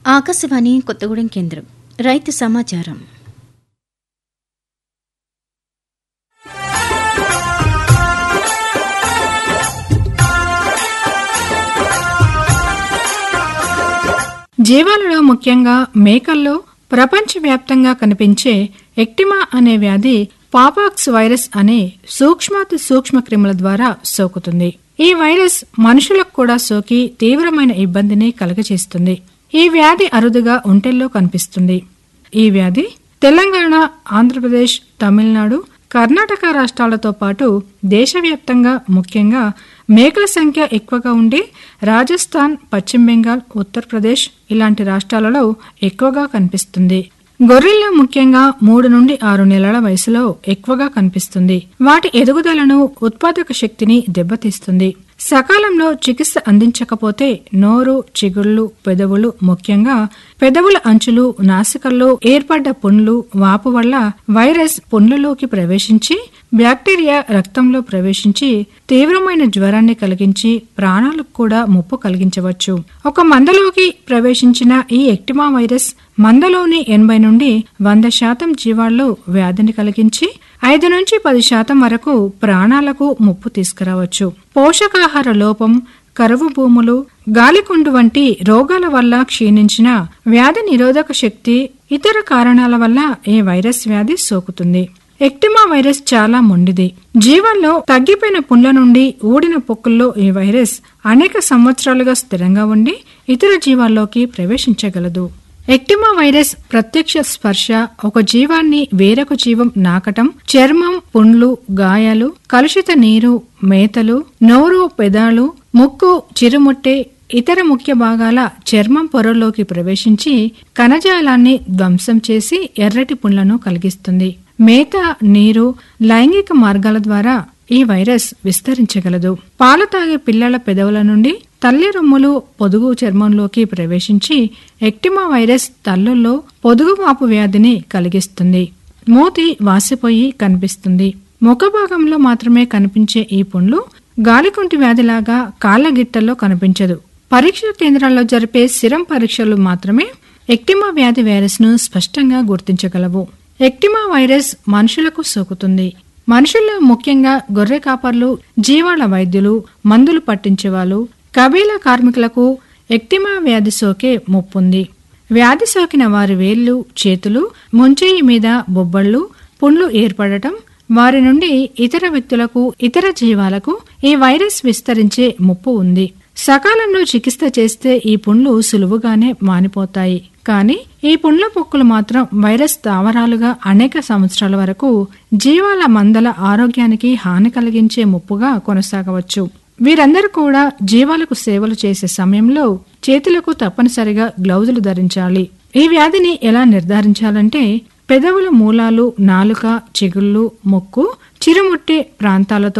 ఆకాశవాణి కొత్తగూడెం కేంద్రం రైతు సమాచారం జీవాలలో ముఖ్యంగా మేకల్లో ప్రపంచవ్యాప్తంగా కనిపించే ఎక్టిమా అనే వ్యాధి పాపాక్స్ వైరస్ అనే సూక్ష్మాతి సూక్ష్మ క్రిముల ద్వారా సోకుతుంది ఈ వైరస్ మనుషులకు కూడా సోకి తీవ్రమైన ఇబ్బందిని కలుగచేస్తుంది ఈ వ్యాధి అరుదుగా ఒంటెల్లో కనిపిస్తుంది ఈ వ్యాధి తెలంగాణ ఆంధ్రప్రదేశ్ తమిళనాడు కర్ణాటక రాష్ట్రాలతో పాటు దేశవ్యాప్తంగా ముఖ్యంగా మేకల సంఖ్య ఎక్కువగా ఉండి రాజస్థాన్ పశ్చిమ బెంగాల్ ఉత్తరప్రదేశ్ ఇలాంటి రాష్ట్రాలలో ఎక్కువగా కనిపిస్తుంది గొర్రెల్లో ముఖ్యంగా మూడు నుండి ఆరు నెలల వయసులో ఎక్కువగా కనిపిస్తుంది వాటి ఎదుగుదలను ఉత్పాదక శక్తిని దెబ్బతీస్తుంది సకాలంలో చికిత్స అందించకపోతే నోరు చిగుళ్ళు పెదవులు ముఖ్యంగా పెదవుల అంచులు నాసికల్లో ఏర్పడ్డ పుండ్లు వాపు వల్ల వైరస్ పుండ్లలోకి ప్రవేశించి బ్యాక్టీరియా రక్తంలో ప్రవేశించి తీవ్రమైన జ్వరాన్ని కలిగించి ప్రాణాలకు కూడా ముప్పు కలిగించవచ్చు ఒక మందలోకి ప్రవేశించిన ఈ ఎక్టిమా వైరస్ మందలోని ఎనభై నుండి వంద శాతం జీవాల్లో వ్యాధిని కలిగించి ఐదు నుంచి పది శాతం వరకు ప్రాణాలకు ముప్పు తీసుకురావచ్చు పోషకాహార లోపం కరువు భూములు గాలికుండు వంటి రోగాల వల్ల క్షీణించిన వ్యాధి నిరోధక శక్తి ఇతర కారణాల వల్ల ఈ వైరస్ వ్యాధి సోకుతుంది ఎక్టిమా వైరస్ చాలా మొండిది జీవాల్లో తగ్గిపోయిన పుండ్ల నుండి ఊడిన పొక్కుల్లో ఈ వైరస్ అనేక సంవత్సరాలుగా స్థిరంగా ఉండి ఇతర జీవాల్లోకి ప్రవేశించగలదు ఎక్టిమా వైరస్ ప్రత్యక్ష స్పర్శ ఒక జీవాన్ని వేరొక జీవం నాకటం చర్మం పుండ్లు గాయాలు కలుషిత నీరు మేతలు నోరు పెదాలు ముక్కు చిరుముట్టె ఇతర ముఖ్య భాగాల చర్మం పొరల్లోకి ప్రవేశించి కణజాలాన్ని ధ్వంసం చేసి ఎర్రటి పుండ్లను కలిగిస్తుంది మేత నీరు లైంగిక మార్గాల ద్వారా ఈ వైరస్ విస్తరించగలదు పాలు తాగే పిల్లల పెదవుల నుండి తల్లి రొమ్ములు పొదుగు చర్మంలోకి ప్రవేశించి ఎక్టిమా వైరస్ తల్లుల్లో పొదుగు వాపు వ్యాధిని కలిగిస్తుంది మూతి వాసిపోయి కనిపిస్తుంది ముఖ భాగంలో మాత్రమే కనిపించే ఈ పుండ్లు గాలికుంటి వ్యాధిలాగా కాళ్ళగిట్టల్లో కనిపించదు పరీక్షా కేంద్రాల్లో జరిపే సిరం పరీక్షలు మాత్రమే ఎక్టిమా వ్యాధి వైరస్ ను స్పష్టంగా గుర్తించగలవు ఎక్టిమా వైరస్ మనుషులకు సోకుతుంది మనుషుల్లో ముఖ్యంగా గొర్రె కాపర్లు జీవాల వైద్యులు మందులు పట్టించేవాళ్ళు కబీలా కార్మికులకు ఎక్టిమా వ్యాధి సోకే ముప్పుంది వ్యాధి సోకిన వారి వేళ్లు చేతులు ముంచేయి మీద బొబ్బళ్లు పుండ్లు ఏర్పడటం వారి నుండి ఇతర వ్యక్తులకు ఇతర జీవాలకు ఈ వైరస్ విస్తరించే ముప్పు ఉంది సకాలంలో చికిత్స చేస్తే ఈ పుండ్లు సులువుగానే మానిపోతాయి కానీ ఈ పుండ్ల పొక్కులు మాత్రం వైరస్ స్థావరాలుగా అనేక సంవత్సరాల వరకు జీవాల మందల ఆరోగ్యానికి హాని కలిగించే ముప్పుగా కొనసాగవచ్చు వీరందరూ కూడా జీవాలకు సేవలు చేసే సమయంలో చేతులకు తప్పనిసరిగా గ్లౌజులు ధరించాలి ఈ వ్యాధిని ఎలా నిర్ధారించాలంటే పెదవుల మూలాలు నాలుక చిగుళ్ళు ముక్కు చిరుముట్టె ప్రాంతాలతో